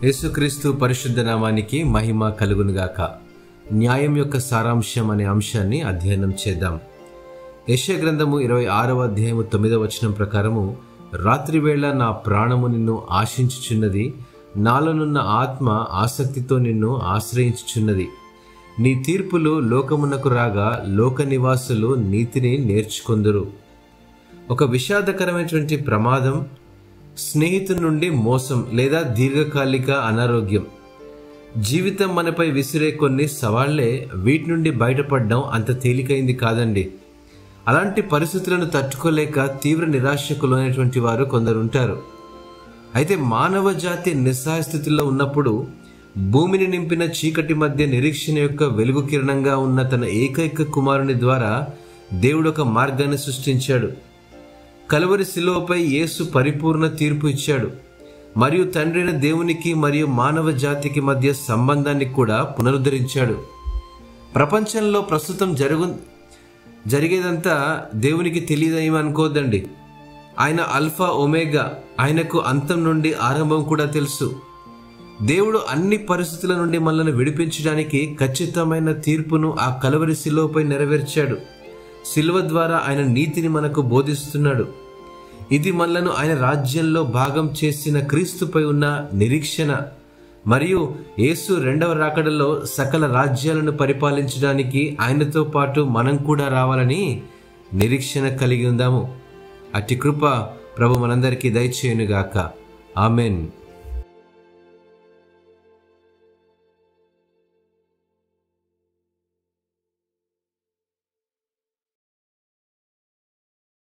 యేసుక్రీస్తు పరిశుద్ధ నామానికి మహిమ కలుగునుగాక న్యాయం యొక్క సారాంశం అనే అంశాన్ని అధ్యయనం చేద్దాం యెషయా గ్రంథము ఇరవై ఆరవ అధ్యాయము తొమ్మిదవ వచనం ప్రకారము రాత్రివేళ నా ప్రాణము నిన్ను ఆశించుచున్నది నాలోనున్న ఆత్మ ఆసక్తితో నిన్ను ఆశ్రయించుచున్నది నీ తీర్పులు లోకమునకు రాగా లోక నివాసులు నీతిని నేర్చుకొందురు ఒక విషాదకరమైనటువంటి ప్రమాదం స్నేహితుడి నుండి మోసం లేదా దీర్ఘకాలిక అనారోగ్యం జీవితం మనపై విసిరే కొన్ని సవాళ్లే వీటి నుండి బయటపడడం అంత తేలికైంది కాదండి అలాంటి పరిస్థితులను తట్టుకోలేక తీవ్ర నిరాశకు లోనైనటువంటి వారు కొందరు ఉంటారు అయితే మానవ జాతి నిస్సహాయ స్థితిలో ఉన్నప్పుడు భూమిని నింపిన చీకటి మధ్య నిరీక్షణ యొక్క వెలుగు కిరణంగా ఉన్న తన ఏకైక కుమారుని ద్వారా దేవుడు ఒక మార్గాన్ని సృష్టించాడు కలువరి శిలువపై యేసు పరిపూర్ణ తీర్పు ఇచ్చాడు మరియు తండ్రైన దేవునికి మరియు మానవ జాతికి మధ్య సంబంధాన్ని కూడా పునరుద్ధరించాడు ప్రపంచంలో ప్రస్తుతం జరుగు జరిగేదంతా దేవునికి తెలియదేమో అనుకోవద్దండి ఆయన అల్ఫా ఒమేగా ఆయనకు అంతం నుండి ఆరంభం కూడా తెలుసు దేవుడు అన్ని పరిస్థితుల నుండి మనల్ని విడిపించడానికి ఖచ్చితమైన తీర్పును ఆ కలవరి శిలువపై నెరవేర్చాడు శిలువ ద్వారా ఆయన నీతిని మనకు బోధిస్తున్నాడు ఇది మనలను ఆయన రాజ్యంలో భాగం చేసిన క్రీస్తుపై ఉన్న నిరీక్షణ మరియు యేసు రెండవ రాకడలో సకల రాజ్యాలను పరిపాలించడానికి ఆయనతో పాటు మనం కూడా రావాలని నిరీక్షణ కలిగి ఉందాము అట్టి కృప ప్రభు మనందరికీ దయచేయునుగాక ఆమెన్